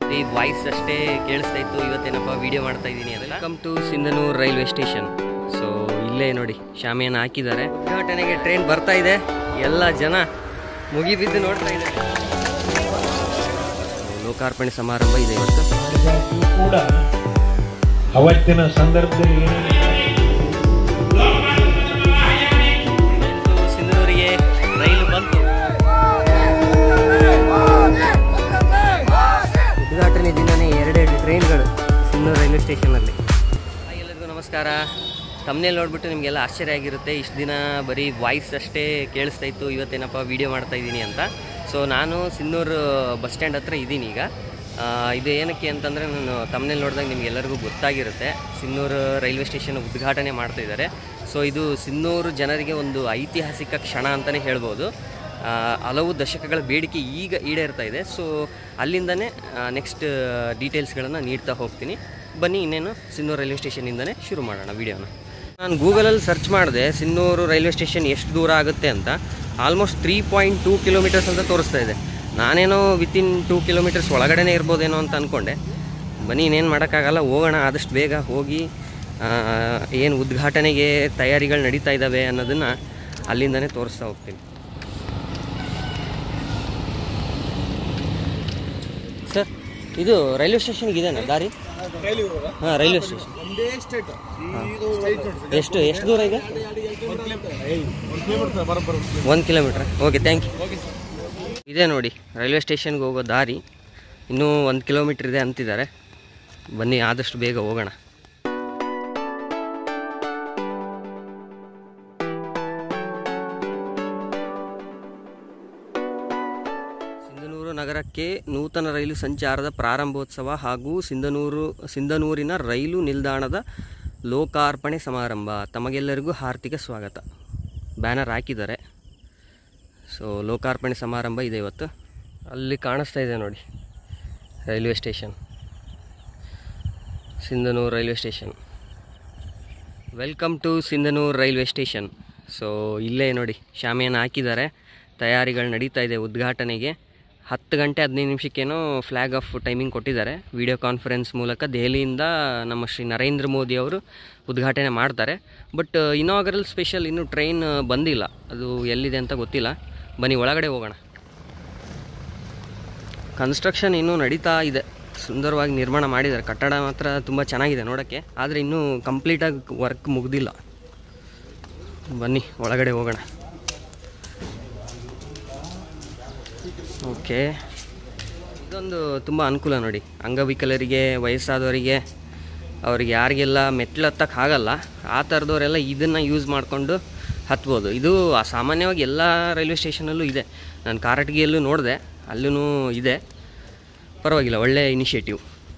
ಈ ವಾಯ್ಸ್ ಅಷ್ಟೇ ಕೇಳಿಸ್ತಾ ಇತ್ತು ಇವತ್ತೇನಪ್ಪ ವಿಡಿಯೋ ಮಾಡ್ತಾ ಇದ್ದೀನಿ ಅದೆಲ್ಲ come to Sindhanur railway station so ಇಲ್ಲೇ ನೋಡಿ ಶಾಮಿಯಾನ ಹಾಕಿದ್ದಾರೆ ಉದ್ಘಾಟನೆಗೆ ಟ್ರೈನ್ ಬರ್ತಾ ಇದೆ ಎಲ್ಲ ಜನ ಮುಗಿಬಿದ್ದು ನೋಡ್ತಾ ಇದ್ದಾರೆ ಲೋಕಾರ್ಪಣೆ ಸಮಾರಂಭ ಇದೆ ಇವತ್ತು ನಿಜವಾಗಿಯೂ ಕೂಡ ಅವತ್ತಿನ ಸಂದರ್ಭದಲ್ಲಿ ಇವತ್ತು ಸಿಂಧನೂರಿಗೆ ರೈಲು ಬಂತು ಉದ್ಘಾಟನೆ ದಿನನೇ ಎರಡೆರಡು ಟ್ರೈನ್ಗಳು ಸಿಂಧನೂರು ರೈಲ್ವೆ ಸ್ಟೇಷನಲ್ಲಿ ಎಲ್ಲರಿಗೂ ನಮಸ್ಕಾರ ತಮ್ಮನೇಲಿ ನೋಡ್ಬಿಟ್ಟು ನಿಮಗೆಲ್ಲ ಆಶ್ಚರ್ಯ ಆಗಿರುತ್ತೆ ಇಷ್ಟು ದಿನ ಬರೀ ವಾಯ್ಸ್ ಅಷ್ಟೇ ಕೇಳಿಸ್ತಾ ಇತ್ತು ಇವತ್ತೇನಪ್ಪ ವಿಡಿಯೋ ಮಾಡ್ತಾ ಇದ್ದೀನಿ ಅಂತ ಸೊ ನಾನು ಸಿನ್ನೂರು ಬಸ್ ಸ್ಟ್ಯಾಂಡ್ ಹತ್ರ ಇದ್ದೀನಿ ಈಗ ಆ, ಇದು ಏನಕ್ಕೆ ಅಂತಂದರೆ ನಾನು ತಮ್ಮನೇಲಿ ನೋಡಿದಾಗ ನಿಮಗೆಲ್ಲರಿಗೂ ಗೊತ್ತಾಗಿರುತ್ತೆ ಸಿನ್ನೂರು ರೈಲ್ವೆ ಸ್ಟೇಷನ್ ಉದ್ಘಾಟನೆ ಮಾಡ್ತಾ ಇದ್ದಾರೆ ಸೊ ಇದು ಸಿನ್ನೂರು ಜನರಿಗೆ ಒಂದು ಐತಿಹಾಸಿಕ ಕ್ಷಣ ಅಂತಲೇ ಹೇಳ್ಬೋದು ಆ, ಹಲವು ದಶಕಗಳ ಬೇಡಿಕೆ ಈಗ ಈಡೇರ್ತಾ ಇದೆ ಸೊ ಅಲ್ಲಿಂದನೇ ನೆಕ್ಸ್ಟ್ ಡೀಟೇಲ್ಸ್ಗಳನ್ನು ನೀಡ್ತಾ ಹೋಗ್ತೀನಿ ಬನ್ನಿ ಇನ್ನೇನು ಸಿನ್ನೂರು ರೈಲ್ವೆ ಸ್ಟೇಷನಿಂದನೇ ಶುರು ಮಾಡೋಣ ವಿಡಿಯೋನ ನಾನು ಗೂಗಲಲ್ಲಿ ಸರ್ಚ್ ಮಾಡಿದೆ ಸಿನ್ನೂರು ರೈಲ್ವೆ ಸ್ಟೇಷನ್ ಎಷ್ಟು ದೂರ ಆಗುತ್ತೆ ಅಂತ almost three point two kilometers ಅಂತ ತೋರಿಸ್ತಾ ಇದೆ ನಾನೇನೋ ವಿತಿನ್ ಟೂ ಕಿಲೋಮೀಟರ್ಸ್ ಒಳಗಡೆನೇ ಇರ್ಬೋದೇನೋ ಅಂತ ಅಂದ್ಕೊಂಡೆ ಬನ್ನಿ ಇನ್ನೇನು ಮಾಡೋಕ್ಕಾಗಲ್ಲ ಹೋಗೋಣ ಆದಷ್ಟು ಬೇಗ ಹೋಗಿ ಏನು ಉದ್ಘಾಟನೆಗೆ ತಯಾರಿಗಳು ನಡೀತಾ ಇದ್ದಾವೆ ಅನ್ನೋದನ್ನು ಅಲ್ಲಿಂದನೇ ತೋರಿಸ್ತಾ ಹೋಗ್ತೀನಿ ಸರ್ ಇದು ರೈಲ್ವೆ ಸ್ಟೇಷನ್ಗೆ ಇದೆನಾ ದಾರಿ ಹಾಂ ರೈಲ್ವೆ ಸ್ಟೇಷನ್ ಎಷ್ಟು ಎಷ್ಟು ದೂರ ಇದೆ ಒಂದು ಕಿಲೋಮೀಟ್ರ್ ಓಕೆ ಥ್ಯಾಂಕ್ ಯು ಇದೆ ನೋಡಿ ರೈಲ್ವೆ ಸ್ಟೇಷನ್ಗೆ ಹೋಗೋ ದಾರಿ ಇನ್ನೂ ಒಂದು ಕಿಲೋಮೀಟ್ರ್ ಇದೆ ಅಂತಿದ್ದಾರೆ ಬನ್ನಿ ಆದಷ್ಟು ಬೇಗ ಹೋಗೋಣ ಸಿಂಧನೂರು ನಗರಕ್ಕೆ ನೂತನ ರೈಲು ಸಂಚಾರದ ಪ್ರಾರಂಭೋತ್ಸವ ಹಾಗೂ ಸಿಂಧನೂರು ಸಿಂಧನೂರಿನ ರೈಲು ನಿಲ್ದಾಣದ ಲೋಕಾರ್ಪಣೆ ಸಮಾರಂಭ ತಮಗೆಲ್ಲರಿಗೂ ಹಾರ್ದಿಕ ಸ್ವಾಗತ ಬ್ಯಾನರ್ ಹಾಕಿದ್ದಾರೆ ಸೊ ಲೋಕಾರ್ಪಣೆ ಸಮಾರಂಭ ಇದೆ ಇವತ್ತು ಅಲ್ಲಿ ಕಾಣಿಸ್ತಾ ಇದೆ ನೋಡಿ railway station Sindhanur railway station welcome to Sindhanur railway station so ಇಲ್ಲೇ ನೋಡಿ ಶಾಮಿಯಾನ ಹಾಕಿದ್ದಾರೆ ತಯಾರಿಗಳು ನಡೀತಾ ಇದೆ ಉದ್ಘಾಟನೆಗೆ ಹತ್ತು ಗಂಟೆ ಹದಿನೈದು ನಿಮಿಷಕ್ಕೇನೋ ಫ್ಲ್ಯಾಗ್ ಆಫ್ ಟೈಮಿಂಗ್ ಕೊಟ್ಟಿದ್ದಾರೆ ವಿಡಿಯೋ ಕಾನ್ಫರೆನ್ಸ್ ಮೂಲಕ ದೆಹಲಿಯಿಂದ ನಮ್ಮ ಶ್ರೀ ನರೇಂದ್ರ ಮೋದಿ ಅವರು ಉದ್ಘಾಟನೆ ಮಾಡ್ತಾರೆ ಬಟ್ ಇನಾಗರಲ್ ಸ್ಪೆಷಲ್ ಇನ್ನೂ ಟ್ರೈನ್ ಬಂದಿಲ್ಲ ಅದು ಎಲ್ಲಿದೆ ಅಂತ ಗೊತ್ತಿಲ್ಲ ಬನ್ನಿ ಒಳಗಡೆ ಹೋಗೋಣ ಕನ್ಸ್ಟ್ರಕ್ಷನ್ ಇನ್ನೂ ನಡೀತಾ ಇದೆ ಸುಂದರವಾಗಿ ನಿರ್ಮಾಣ ಮಾಡಿದ್ದಾರೆ ಕಟ್ಟಡ ಮಾತ್ರ ತುಂಬ ಚೆನ್ನಾಗಿದೆ ನೋಡೋಕ್ಕೆ ಆದರೆ ಇನ್ನೂ ಕಂಪ್ಲೀಟಾಗಿ ವರ್ಕ್ ಮುಗ್ದಿಲ್ಲ ಬನ್ನಿ ಒಳಗಡೆ ಹೋಗೋಣ ಓಕೆ ಇದೊಂದು ತುಂಬ ಅನುಕೂಲ ನೋಡಿ ಅಂಗವಿಕಲರಿಗೆ ವಯಸ್ಸಾದವರಿಗೆ ಅವರಿಗೆ ಯಾರಿಗೆಲ್ಲ ಮೆಟ್ಲು ಹತ್ತಕ್ಕೆ ಆಗಲ್ಲ ಆ ಥರದವರೆಲ್ಲ ಇದನ್ನು ಯೂಸ್ ಮಾಡಿಕೊಂಡು ಹತ್ಬೋದು ಇದು ಸಾಮಾನ್ಯವಾಗಿ ಎಲ್ಲ ರೈಲ್ವೆ ಸ್ಟೇಷನಲ್ಲೂ ಇದೆ ನಾನು ಕಾರಟಗಿಯಲ್ಲೂ ನೋಡಿದೆ ಅಲ್ಲೂ ಇದೆ ಪರವಾಗಿಲ್ಲ ಒಳ್ಳೆಯ ಇನಿಷಿಯೇಟಿವ್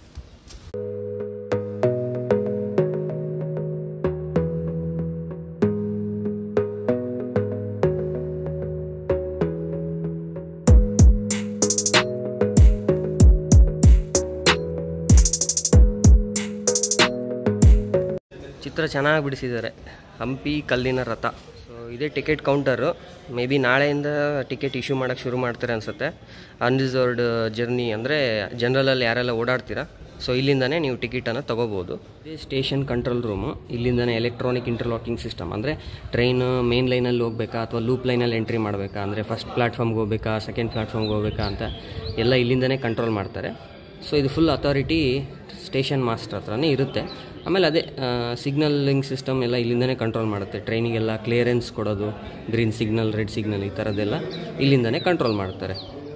ಚಿತ್ರ ಚೆನ್ನಾಗಿ ಬಿಡಿಸಿದ್ದಾರೆ ಹಂಪಿ ಕಲ್ಲಿನ ರಥ ಸೊ ಇದೇ ಟಿಕೆಟ್ ಕೌಂಟರು ಮೇ ಬಿ ನಾಳೆಯಿಂದ ಟಿಕೆಟ್ ಇಶ್ಯೂ ಮಾಡೋಕ್ಕೆ ಶುರು ಮಾಡ್ತಾರೆ ಅನಿಸುತ್ತೆ ಅನ್ರಿಸರ್ವ್ಡ್ ಜರ್ನಿ ಅಂದರೆ ಜನರಲಲ್ಲಿ ಯಾರೆಲ್ಲ ಓಡಾಡ್ತೀರಾ ಸೊ ಇಲ್ಲಿಂದನೇ ನೀವು ಟಿಕೆಟನ್ನು ತೊಗೋಬೋದು ಇದೇ ಸ್ಟೇಷನ್ ಕಂಟ್ರೋಲ್ ರೂಮು ಇಲ್ಲಿಂದನೇ ಎಲೆಕ್ಟ್ರಾನಿಕ್ ಇಂಟರ್ಲಾಕಿಂಗ್ ಸಿಸ್ಟಮ್ ಅಂದರೆ ಟ್ರೈನ್ ಮೇನ್ ಲೈನಲ್ಲಿ ಹೋಗ್ಬೇಕಾ ಅಥವಾ ಲೂಪ್ ಲೈನಲ್ಲಿ ಎಂಟ್ರಿ ಮಾಡಬೇಕಾ ಅಂದರೆ ಫಸ್ಟ್ ಪ್ಲ್ಯಾಟ್ಫಾರ್ಮ್ಗೆ ಹೋಗ್ಬೇಕಾ ಸೆಕೆಂಡ್ ಪ್ಲ್ಯಾಟ್ಫಾರ್ಮ್ಗೆ ಹೋಗ್ಬೇಕಾ ಅಂತ ಎಲ್ಲ ಇಲ್ಲಿಂದನೇ ಕಂಟ್ರೋಲ್ ಮಾಡ್ತಾರೆ ಸೊ ಇದು ಫುಲ್ ಅಥಾರಿಟಿ ಸ್ಟೇಷನ್ ಮಾಸ್ಟರ್ ಹತ್ರನೇ ಇರುತ್ತೆ ಆಮೇಲೆ ಅದೇ ಸಿಗ್ನಲಿಂಗ್ ಸಿಸ್ಟಮ್ ಎಲ್ಲ ಇಲ್ಲಿಂದನೇ ಕಂಟ್ರೋಲ್ ಮಾಡುತ್ತೆ ಟ್ರೈನಿಗೆಲ್ಲ ಕ್ಲಿಯರೆನ್ಸ್ ಕೊಡೋದು ಗ್ರೀನ್ ಸಿಗ್ನಲ್ ರೆಡ್ ಸಿಗ್ನಲ್ ಈ ಥರದ್ದೆಲ್ಲ ಇಲ್ಲಿಂದನೇ ಕಂಟ್ರೋಲ್ ಮಾಡ್ತಾರೆ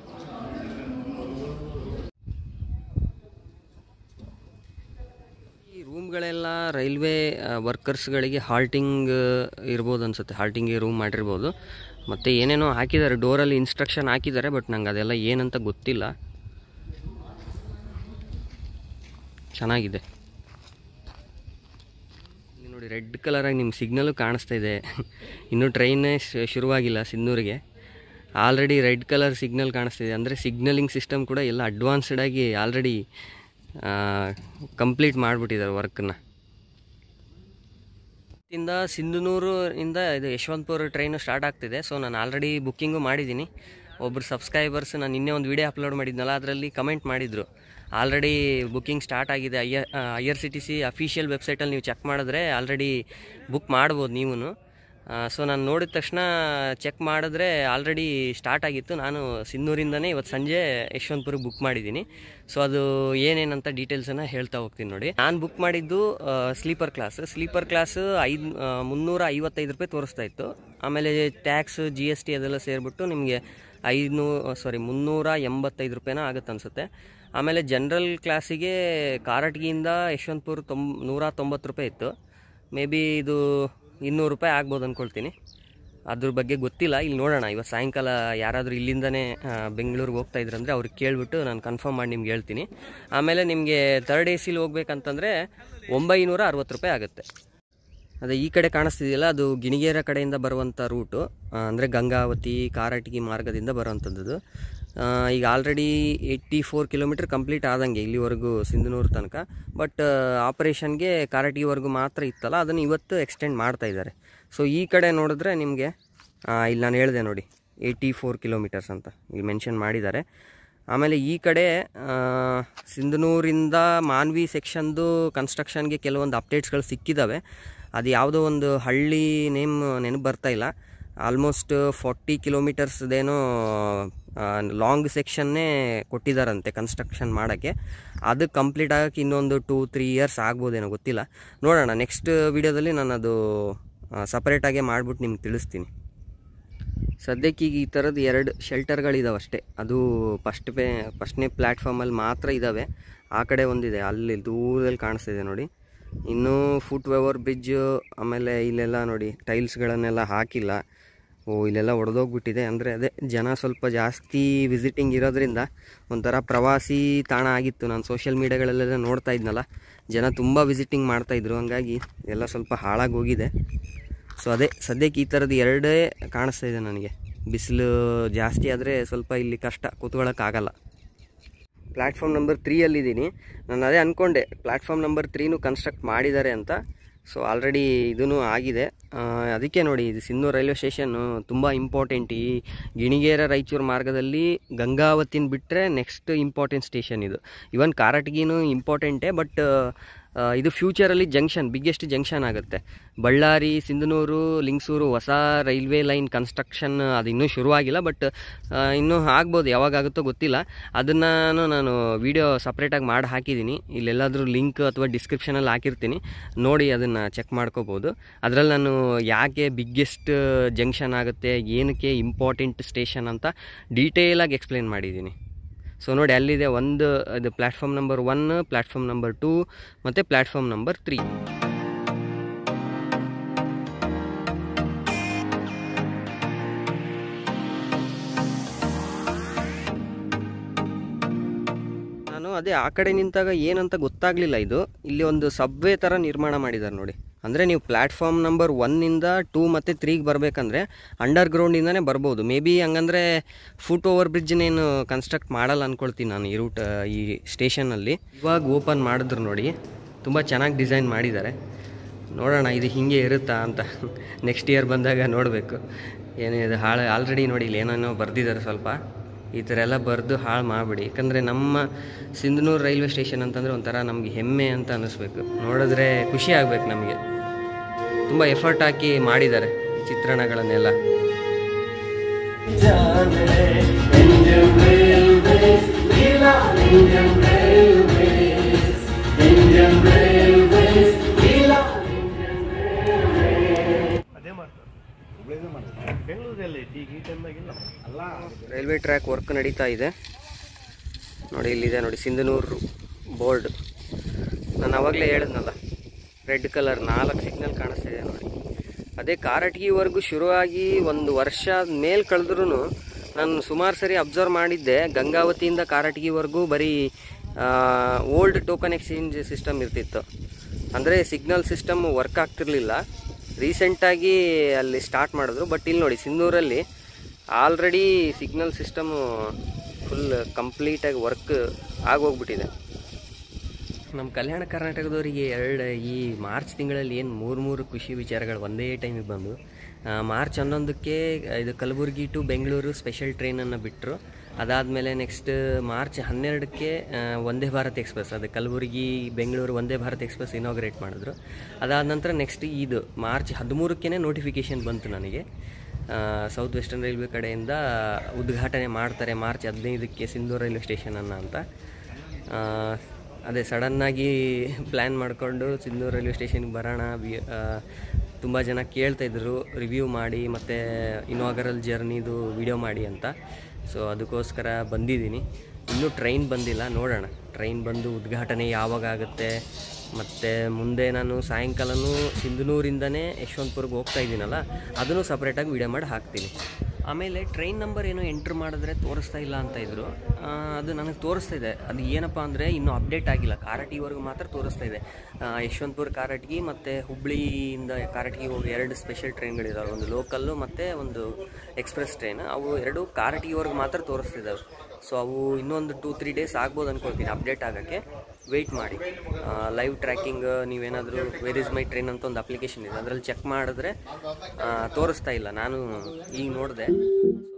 ಈ ರೂಮ್ಗಳೆಲ್ಲ ರೈಲ್ವೆ ವರ್ಕರ್ಸ್ಗಳಿಗೆ ಹಾಲ್ಟಿಂಗ್ ಇರ್ಬೋದು ಅನ್ಸುತ್ತೆ ಹಾಲ್ಟಿಂಗ್ಗೆ ರೂಮ್ ಮಾಡಿರ್ಬೋದು ಮತ್ತು ಏನೇನೋ ಹಾಕಿದ್ದಾರೆ ಡೋರಲ್ಲಿ ಇನ್ಸ್ಟ್ರಕ್ಷನ್ ಹಾಕಿದ್ದಾರೆ ಬಟ್ ನಂಗೆ ಅದೆಲ್ಲ ಏನಂತ ಗೊತ್ತಿಲ್ಲ ಚೆನ್ನಾಗಿದೆ ಇಲ್ಲಿ ನೋಡಿ ರೆಡ್ ಕಲರಾಗಿ ನಿಮ್ಮ ಸಿಗ್ನಲ್ಲು ಕಾಣಿಸ್ತಾ ಇದೆ ಇನ್ನೂ ಟ್ರೈನೇ ಶು- ಶುರುವಾಗಿಲ್ಲ ಸಿನ್ನೂರಿಗೆ ಆಲ್ರೆಡಿ ರೆಡ್ ಕಲರ್ ಸಿಗ್ನಲ್ ಕಾಣಿಸ್ತಿದೆ ಅಂದರೆ ಸಿಗ್ನಲಿಂಗ್ ಸಿಸ್ಟಮ್ ಕೂಡ ಎಲ್ಲ ಅಡ್ವಾನ್ಸ್ಡ್ ಆಗಿ ಆಲ್ರೆಡಿ ಕಂಪ್ಲೀಟ್ ಮಾಡಿಬಿಟ್ಟಿದ್ದಾರೆ ವರ್ಕನ್ನ ಇಂದ ಸಿಂಧನೂರು ಇಂದ ಇದು ಯಶವಂತಪುರ ಟ್ರೈನು ಸ್ಟಾರ್ಟ್ ಆಗ್ತಿದೆ ಸೊ ನಾನು ಆಲ್ರೆಡಿ ಬುಕ್ಕಿಂಗು ಮಾಡಿದ್ದೀನಿ ಒಬ್ಬರು ಸಬ್ಸ್ಕ್ರೈಬರ್ಸ್ ನಾನು ನಿನ್ನೆ ಒಂದು ವೀಡಿಯೋ ಅಪ್ಲೋಡ್ ಮಾಡಿದ್ನಲ್ಲ ಅದರಲ್ಲಿ ಕಮೆಂಟ್ ಮಾಡಿದರು ಆಲ್ರೆಡಿ ಬುಕ್ಕಿಂಗ್ ಸ್ಟಾರ್ಟ್ ಆಗಿದೆ I I R C T C official ವೆಬ್ಸೈಟಲ್ಲಿ ನೀವು ಚೆಕ್ ಮಾಡಿದ್ರೆ ಆಲ್ರೆಡಿ ಬುಕ್ ಮಾಡ್ಬೋದು ನೀವು ಸೊ ನಾನು ನೋಡಿದ ತಕ್ಷಣ ಚೆಕ್ ಮಾಡಿದ್ರೆ ಆಲ್ರೆಡಿ ಸ್ಟಾರ್ಟ್ ಆಗಿತ್ತು ನಾನು ಸಿನ್ನೂರಿಂದನೇ ಇವತ್ತು ಸಂಜೆ ಯಶವಂತಪುರಕ್ಕೆ ಬುಕ್ ಮಾಡಿದ್ದೀನಿ ಸೊ ಅದು ಏನೇನಂತ ಡೀಟೇಲ್ಸನ್ನು ಹೇಳ್ತಾ ಹೋಗ್ತೀನಿ ನೋಡಿ ನಾನು ಬುಕ್ ಮಾಡಿದ್ದು ಸ್ಲೀಪರ್ ಕ್ಲಾಸ್ ಸ್ಲೀಪರ್ ಕ್ಲಾಸ್ ಐದು ಮುನ್ನೂರ ಐವತ್ತೈದು ರೂಪಾಯಿ ತೋರಿಸ್ತಾ ಇತ್ತು ಆಮೇಲೆ ಟ್ಯಾಕ್ಸ್ ಜಿ ಎಸ್ ಟಿ ಅದೆಲ್ಲ ಸೇರಿಬಿಟ್ಟು ನಿಮಗೆ ಐನೂ ಸಾರಿ ಮುನ್ನೂರ ಎಂಬತ್ತೈದು ರೂಪಾಯಿನ ಆಗುತ್ತೆ ಅನಿಸುತ್ತೆ ಆಮೇಲೆ ಜನರಲ್ ಕ್ಲಾಸಿಗೆ ಕಾರಟಗಿಯಿಂದ ಯಶವಂತಪುರ ತೊಂಬ ನೂರ ತೊಂಬತ್ತು ರೂಪಾಯಿ ಇತ್ತು ಮೇ ಬಿ ಇದು ಇನ್ನೂರು ರೂಪಾಯಿ ಆಗ್ಬೋದು ಅಂದ್ಕೊಳ್ತೀನಿ ಅದ್ರ ಬಗ್ಗೆ ಗೊತ್ತಿಲ್ಲ ಇಲ್ಲಿ ನೋಡೋಣ ಇವತ್ತು ಸಾಯಂಕಾಲ ಯಾರಾದರೂ ಇಲ್ಲಿಂದನೇ ಬೆಂಗಳೂರಿಗೆ ಹೋಗ್ತಾ ಇದ್ರಂದರೆ ಅವ್ರಿಗೆ ಕೇಳಿಬಿಟ್ಟು ನಾನು ಕನ್ಫರ್ಮ್ ಮಾಡಿ ನಿಮ್ಗೆ ಹೇಳ್ತೀನಿ ಆಮೇಲೆ ನಿಮಗೆ ತರ್ಡ್ ಎ ಸಿಲಿ ಹೋಗ್ಬೇಕಂತಂದರೆ ಒಂಬೈನೂರ ಅರವತ್ತು ರೂಪಾಯಿ ಆಗುತ್ತೆ ಅದೇ ಈ ಕಡೆ ಕಾಣಿಸ್ತಿದೆಯಲ್ಲ ಅದು ಗಿಣಿಗೇರ ಕಡೆಯಿಂದ ಬರುವಂಥ ರೂಟು ಅಂದರೆ ಗಂಗಾವತಿ ಕಾರಟಗಿ ಮಾರ್ಗದಿಂದ ಬರುವಂಥದ್ದು ಆ, ಈಗ already eighty four kilometre complete ಆದಂಗೆ ಇಲ್ಲಿವರೆಗೂ ಸಿಂಧನೂರು ತನಕ ಬಟ್ ಆಪರೇಷನ್ಗೆ ಕಾರಟಗಿವರೆಗೂ ಮಾತ್ರ ಇತ್ತಲ್ಲ ಅದನ್ನು ಇವತ್ತು ಎಕ್ಸ್ಟೆಂಡ್ ಮಾಡ್ತಾ ಇದ್ದಾರೆ ಸೊ ಈ ಕಡೆ ನೋಡಿದ್ರೆ ನಿಮಗೆ ಇಲ್ಲಿ ನಾನು ಹೇಳಿದೆ ನೋಡಿ ಏಯ್ಟಿ ಫೋರ್ ಕಿಲೋಮೀಟರ್ಸ್ ಅಂತ ಇಲ್ಲಿ ಮೆನ್ಷನ್ ಮಾಡಿದ್ದಾರೆ ಆಮೇಲೆ ಈ ಕಡೆ ಆ, ಸಿಂಧನೂರಿಂದ ಮಾನ್ವಿ ಸೆಕ್ಷನ್ದು ಕನ್ಸ್ಟ್ರಕ್ಷನ್ಗೆ ಕೆಲವೊಂದು ಅಪ್ಡೇಟ್ಸ್ಗಳು ಸಿಕ್ಕಿದ್ದಾವೆ ಅದು ಯಾವುದೋ ಒಂದು ಹಳ್ಳಿ ನೇಮ್ ನೆನಪು ಬರ್ತಾ ಇಲ್ಲ ಆಲ್ಮೋಸ್ಟ್ ಫಾರ್ಟಿ ಕಿಲೋಮೀಟರ್ಸ್ದೇನೋ ಲಾಂಗ್ ಸೆಕ್ಷನ್ನೇ ಕೊಟ್ಟಿದ್ದಾರಂತೆ ಕನ್ಸ್ಟ್ರಕ್ಷನ್ ಮಾಡೋಕ್ಕೆ ಅದು ಕಂಪ್ಲೀಟ್ ಆಗೋಕ್ಕೆ ಇನ್ನೊಂದು ಟೂ ತ್ರೀ ಇಯರ್ಸ್ ಆಗ್ಬೋದೇನೋ ಗೊತ್ತಿಲ್ಲ ನೋಡೋಣ ನೆಕ್ಸ್ಟ್ ವೀಡಿಯೋದಲ್ಲಿ ನಾನು ಅದು ಸಪ್ರೇಟಾಗೆ ಮಾಡಿಬಿಟ್ಟು ನಿಮ್ಗೆ ತಿಳಿಸ್ತೀನಿ ಸದ್ಯಕ್ಕೆ ಈಗ ಈ ಥರದ್ದು ಎರಡು ಶೆಲ್ಟರ್ಗಳಿದಾವೆ ಅಷ್ಟೇ ಅದು ಫಸ್ಟ್ ಪೇ ಫಸ್ಟ್ನೇ ಪ್ಲ್ಯಾಟ್ಫಾರ್ಮಲ್ಲಿ ಮಾತ್ರ ಇದ್ದಾವೆ ಆ ಕಡೆ ಒಂದಿದೆ ಅಲ್ಲಿ ದೂರದಲ್ಲಿ ಕಾಣಿಸ್ತಿದೆ ನೋಡಿ ಇನ್ನೂ ಫುಟ್ ವೆವರ್ ಬ್ರಿಡ್ಜು ಆಮೇಲೆ ಇಲ್ಲೆಲ್ಲ ನೋಡಿ ಟೈಲ್ಸ್ಗಳನ್ನೆಲ್ಲ ಹಾಕಿಲ್ಲ ಓ ಇಲ್ಲೆಲ್ಲ ಒಡೆದೋಗ್ಬಿಟ್ಟಿದೆ ಅಂದರೆ ಅದೇ ಜನ ಸ್ವಲ್ಪ ಜಾಸ್ತಿ ವಿಸಿಟಿಂಗ್ ಇರೋದ್ರಿಂದ ಒಂಥರ ಪ್ರವಾಸಿ ತಾಣ ಆಗಿತ್ತು ನಾನು ಸೋಷಿಯಲ್ ಮೀಡಿಯಾಗಳಲ್ಲೆಲ್ಲ ನೋಡ್ತಾ ಇದ್ನಲ್ಲ ಜನ ತುಂಬ ವಿಸಿಟಿಂಗ್ ಮಾಡ್ತಾಯಿದ್ರು ಹಂಗಾಗಿ ಎಲ್ಲ ಸ್ವಲ್ಪ ಹಾಳಾಗಿ ಹೋಗಿದೆ ಸೊ ಅದೇ ಸದ್ಯಕ್ಕೆ ಈ ಥರದ್ದು ಎರಡೇ ಕಾಣಿಸ್ತಾ ಇದೆ ನನಗೆ ಬಿಸಿಲು ಜಾಸ್ತಿ ಆದರೆ ಸ್ವಲ್ಪ ಇಲ್ಲಿ ಕಷ್ಟ ಕೂತ್ಕೊಳ್ಳೋಕ್ಕಾಗಲ್ಲ ಪ್ಲ್ಯಾಟ್ಫಾರ್ಮ್ ನಂಬರ್ ತ್ರೀಯಲ್ಲಿದ್ದೀನಿ ನಾನು ಅದೇ ಅಂದ್ಕೊಂಡೆ ಪ್ಲ್ಯಾಟ್ಫಾರ್ಮ್ ನಂಬರ್ ತ್ರೀನೂ ಕನ್ಸ್ಟ್ರಕ್ಟ್ ಮಾಡಿದ್ದಾರೆ ಅಂತ ಸೊ ಆಲ್ರೆಡಿ ಇದೂ ಆಗಿದೆ ಆ, ಅದಕ್ಕೆ ನೋಡಿ ಇದು ಸಿನ್ನೂರು ರೈಲ್ವೆ ಸ್ಟೇಷನ್ನು ತುಂಬ ಇಂಪಾರ್ಟೆಂಟ್ ಈ ಗಿಣಿಗೇರ ರಾಯಚೂರು ಮಾರ್ಗದಲ್ಲಿ ಗಂಗಾವತಿನ ಬಿಟ್ಟರೆ ನೆಕ್ಸ್ಟ್ ಇಂಪಾರ್ಟೆಂಟ್ ಸ್ಟೇಷನ್ ಇದು ಇವನ್ ಕಾರಟಗಿನೂ ಇಂಪಾರ್ಟೆಂಟೇ ಬಟ್ ಇದು ಫ್ಯೂಚರಲ್ಲಿ ಜಂಕ್ಷನ್ ಬಿಗ್ಗೆಸ್ಟ್ ಜಂಕ್ಷನ್ ಆಗುತ್ತೆ ಬಳ್ಳಾರಿ ಸಿಂಧನೂರು ಲಿಂಗಸೂರು ಹೊಸ ರೈಲ್ವೆ ಲೈನ್ ಕನ್ಸ್ಟ್ರಕ್ಷನ್ ಅದು ಇನ್ನೂ ಶುರುವಾಗಿಲ್ಲ ಬಟ್ ಇನ್ನೂ ಆಗ್ಬೋದು ಯಾವಾಗ ಆಗುತ್ತೋ ಗೊತ್ತಿಲ್ಲ ಅದನ್ನು ನಾನು ವಿಡಿಯೋ ಸಪ್ರೇಟಾಗಿ ಮಾಡಿ ಹಾಕಿದ್ದೀನಿ ಇಲ್ಲೆಲ್ಲಾದರೂ ಲಿಂಕ್ ಅಥವಾ ಡಿಸ್ಕ್ರಿಪ್ಷನಲ್ಲಿ ಹಾಕಿರ್ತೀನಿ ನೋಡಿ ಅದನ್ನು ಚೆಕ್ ಮಾಡ್ಕೋಬೋದು ಅದರಲ್ಲಿ ನಾನು ಯಾಕೆ ಬಿಗ್ಗೆಸ್ಟ್ ಜಂಕ್ಷನ್ ಆಗುತ್ತೆ ಏನಕ್ಕೆ ಇಂಪಾರ್ಟೆಂಟ್ ಸ್ಟೇಷನ್ ಅಂತ ಡೀಟೇಲಾಗಿ ಎಕ್ಸ್ಪ್ಲೇನ್ ಮಾಡಿದ್ದೀನಿ ಸೊ ನೋಡಿ ಅಲ್ಲಿದೆ ಒಂದು ಅದು platform number one platform number two ಮತ್ತು ಪ್ಲ್ಯಾಟ್ಫಾರ್ಮ್ ನಂಬರ್ ತ್ರೀ ನಾನು ಅದೇ ಆ ಕಡೆ ನಿಂತಾಗ ಏನಂತ ಗೊತ್ತಾಗಲಿಲ್ಲ ಇದು ಇಲ್ಲಿ ಒಂದು ಸಬ್ವೇ ಥರ ನಿರ್ಮಾಣ ಮಾಡಿದ್ದಾರೆ ನೋಡಿ ಅಂದರೆ ನೀವು ಪ್ಲ್ಯಾಟ್ಫಾರ್ಮ್ ನಂಬರ್ ಒನ್ನಿಂದ ಟೂ ಮತ್ತು ತ್ರೀಗೆ ಬರಬೇಕಂದ್ರೆ ಅಂಡರ್ ಗ್ರೌಂಡಿಂದನೇ ಬರ್ಬೋದು ಮೇ ಬಿ ಹಂಗಂದ್ರೆ ಫುಟ್ ಓವರ್ ಬ್ರಿಡ್ಜ್ನೇನು ಕನ್ಸ್ಟ್ರಕ್ಟ್ ಮಾಡಲ್ಲ ಅಂದ್ಕೊಳ್ತೀನಿ ನಾನು ಈ ರೂಟ್ ಈ ಸ್ಟೇಷನಲ್ಲಿ ಇವಾಗ ಓಪನ್ ಮಾಡಿದ್ರು ನೋಡಿ ತುಂಬ ಚೆನ್ನಾಗಿ ಡಿಸೈನ್ ಮಾಡಿದ್ದಾರೆ ನೋಡೋಣ ಇದು ಹೀಗೆ ಇರುತ್ತಾ ಅಂತ ನೆಕ್ಸ್ಟ್ ಇಯರ್ ಬಂದಾಗ ನೋಡಬೇಕು ಏನಿದೆ ಹಾಳು ಆಲ್ರೆಡಿ ನೋಡಿ ಇಲ್ಲಿ ಏನೇನೋ ಬರೆದಿದ್ದಾರೆ ಸ್ವಲ್ಪ ಈ ಥರ ಎಲ್ಲ ಬರೆದು ಹಾಳು ಮಾಡಿಬಿಡಿ ಯಾಕಂದರೆ ನಮ್ಮ ಸಿಂಧನೂರು ರೈಲ್ವೆ ಸ್ಟೇಷನ್ ಅಂತಂದರೆ ಒಂಥರ ನಮಗೆ ಹೆಮ್ಮೆ ಅಂತ ಅನ್ನಿಸ್ಬೇಕು ನೋಡಿದ್ರೆ ಖುಷಿ ಆಗ್ಬೇಕು ನಮಗೆ ತುಂಬ ಎಫರ್ಟ್ ಹಾಕಿ ಮಾಡಿದ್ದಾರೆ ಈ ಚಿತ್ರಣಗಳನ್ನೆಲ್ಲ ರೈಲ್ವೆ ಟ್ರ್ಯಾಕ್ ವರ್ಕ್ ನಡೀತಾ ಇದೆ ನೋಡಿ ಇಲ್ಲಿದೆ ನೋಡಿ ಸಿಂಧನೂರು ಬೋರ್ಡ್ ನಾನು ಅವಾಗಲೇ ಹೇಳಿದ್ನಲ್ಲ ರೆಡ್ ಕಲರ್ ನಾಲ್ಕು ಸಿಗ್ನಲ್ ಕಾಣಿಸ್ತಿದೆ ನೋಡಿ ಅದೇ ಕಾರಟಗಿವರೆಗೂ ಶುರುವಾಗಿ ಒಂದು ವರ್ಷ ಮೇಲೆ ಕಳೆದ್ರೂ ನಾನು ಸುಮಾರು ಸರಿ ಅಬ್ಸರ್ವ್ ಮಾಡಿದ್ದೆ ಗಂಗಾವತಿಯಿಂದ ಕಾರಟಗಿವರೆಗೂ ಬರೀ ಓಲ್ಡ್ ಟೋಕನ್ ಎಕ್ಸ್ಚೇಂಜ್ ಸಿಸ್ಟಮ್ ಇರ್ತಿತ್ತು ಅಂದರೆ ಸಿಗ್ನಲ್ ಸಿಸ್ಟಮ್ ವರ್ಕ್ ಆಗ್ತಿರ್ಲಿಲ್ಲ ರೀಸೆಂಟಾಗಿ ಅಲ್ಲಿ ಸ್ಟಾರ್ಟ್ ಮಾಡಿದ್ರು ಬಟ್ ಇಲ್ಲಿ ನೋಡಿ ಸಿಂಧೂರಲ್ಲಿ ಆಲ್ರೆಡಿ ಸಿಗ್ನಲ್ ಸಿಸ್ಟಮು ಫುಲ್ ಕಂಪ್ಲೀಟಾಗಿ ವರ್ಕ್ ಆಗೋಗ್ಬಿಟ್ಟಿದೆ ನಮ್ಮ ಕಲ್ಯಾಣ ಕರ್ನಾಟಕದವರಿಗೆ ಎರಡು ಈ ಮಾರ್ಚ್ ತಿಂಗಳಲ್ಲಿ ಏನು ಮೂರು ಮೂರು ಖುಷಿ ವಿಚಾರಗಳು ಒಂದೇ ಟೈಮಿಗೆ ಬಂದು ಆ, ಮಾರ್ಚ್ ಹನ್ನೊಂದಕ್ಕೆ ಇದು ಕಲಬುರಗಿ ಟು ಬೆಂಗಳೂರು ಸ್ಪೆಷಲ್ ಟ್ರೈನನ್ನು ಬಿಟ್ಟರು ಅದಾದಮೇಲೆ ನೆಕ್ಸ್ಟ್ ಮಾರ್ಚ್ ಹನ್ನೆರಡಕ್ಕೆ ಆ, ವಂದೇ ಭಾರತ್ ಎಕ್ಸ್ಪ್ರೆಸ್ ಅದು ಕಲಬುರಗಿ ಬೆಂಗಳೂರು ವಂದೇ ಭಾರತ್ ಎಕ್ಸ್ಪ್ರೆಸ್ ಇನಾಗ್ರೇಟ್ ಮಾಡಿದ್ರು ಅದಾದ ನಂತರ ನೆಕ್ಸ್ಟ್ ಇದು ಮಾರ್ಚ್ ಹದಿಮೂರಕ್ಕೇ ನೋಟಿಫಿಕೇಷನ್ ಬಂತು ನನಗೆ ಸೌತ್ ವೆಸ್ಟರ್ನ್ ರೈಲ್ವೆ ಕಡೆಯಿಂದ ಉದ್ಘಾಟನೆ ಮಾಡ್ತಾರೆ ಮಾರ್ಚ್ ಹದಿನೈದಕ್ಕೆ ಸಿಂಧೂರು ರೈಲ್ವೆ ಸ್ಟೇಷನನ್ನು ಅಂತ ಆ, ಅದೇ ಸಡನ್ನಾಗಿ ಪ್ಲ್ಯಾನ್ ಮಾಡಿಕೊಂಡು ಸಿಂಧೂರು ರೈಲ್ವೆ ಸ್ಟೇಷನ್ಗೆ ಬರೋಣ ತುಂಬ ಜನ ಕೇಳ್ತಾಯಿದ್ರು ರಿವ್ಯೂ ಮಾಡಿ ಮತ್ತು ಇನಾಗರಲ್ ಜರ್ನಿದು ವಿಡಿಯೋ ಮಾಡಿ ಅಂತ ಸೊ ಅದಕ್ಕೋಸ್ಕರ ಬಂದಿದ್ದೀನಿ ಇನ್ನೂ ಟ್ರೈನ್ ಬಂದಿಲ್ಲ ನೋಡೋಣ ಟ್ರೈನ್ ಬಂದು ಉದ್ಘಾಟನೆ ಯಾವಾಗ ಆಗುತ್ತೆ ಮತ್ತು ಮುಂದೆ ನಾನು ಸಾಯಂಕಾಲನೂ ಸಿಂಧನೂರಿಂದನೇ ಯಶವಂತಪುರ್ಗೆ ಹೋಗ್ತಾ ಇದ್ದೀನಲ್ಲ ಅದನ್ನು ಸಪ್ರೇಟಾಗಿ ವಿಡಿಯೋ ಮಾಡಿ ಹಾಕ್ತೀನಿ ಆಮೇಲೆ ಟ್ರೈನ್ ನಂಬರ್ ಏನೋ ಎಂಟ್ರ್ ಮಾಡಿದ್ರೆ ತೋರಿಸ್ತಾ ಇಲ್ಲ ಅಂತ ಇದ್ರು ಆ, ಅದು ನನಗೆ ತೋರಿಸ್ತಾ ಇದೆ ಅದು ಏನಪ್ಪ ಅಂದರೆ ಇನ್ನೂ ಅಪ್ಡೇಟ್ ಆಗಿಲ್ಲ ಕಾರಟಿವರೆಗೂ ಮಾತ್ರ ತೋರಿಸ್ತಾ ಇದೆ ಆ, ಯಶವಂತಪುರ ಕಾರಟಗಿ ಮತ್ತು ಹುಬ್ಳಿಯಿಂದ ಕಾರಟಗಿ ಹೋಗಿ ಎರಡು ಸ್ಪೆಷಲ್ ಟ್ರೈನ್ಗಳಿದಾವೆ ಒಂದು ಲೋಕಲ್ಲು ಮತ್ತು ಒಂದು ಎಕ್ಸ್ಪ್ರೆಸ್ ಟ್ರೈನ್ ಅವು ಎರಡು ಕಾರಟಗಿವರೆಗೂ ಮಾತ್ರ ತೋರಿಸ್ತಿದ್ದಾವೆ ಸೊ ಅವು ಇನ್ನೊಂದು ಟೂ ತ್ರೀ ಡೇಸ್ ಆಗ್ಬೋದು ಅಂದ್ಕೊಳ್ತೀನಿ ಅಪ್ಡೇಟ್ ಆಗೋಕ್ಕೆ ವೆಯ್ಟ್ ಮಾಡಿ ಲೈವ್ ಟ್ರ್ಯಾಕಿಂಗ್ ನೀವೇನಾದರೂ ವೇರ್ ಇಸ್ ಮೈ ಟ್ರೈನ್ ಅಂತ ಒಂದು ಅಪ್ಲಿಕೇಶನ್ ಇದೆ ಅದರಲ್ಲಿ ಚೆಕ್ ಮಾಡಿದ್ರೆ ಆ, ತೋರಿಸ್ತಾ ಇಲ್ಲ ನಾನು ಈಗ ನೋಡಿದೆ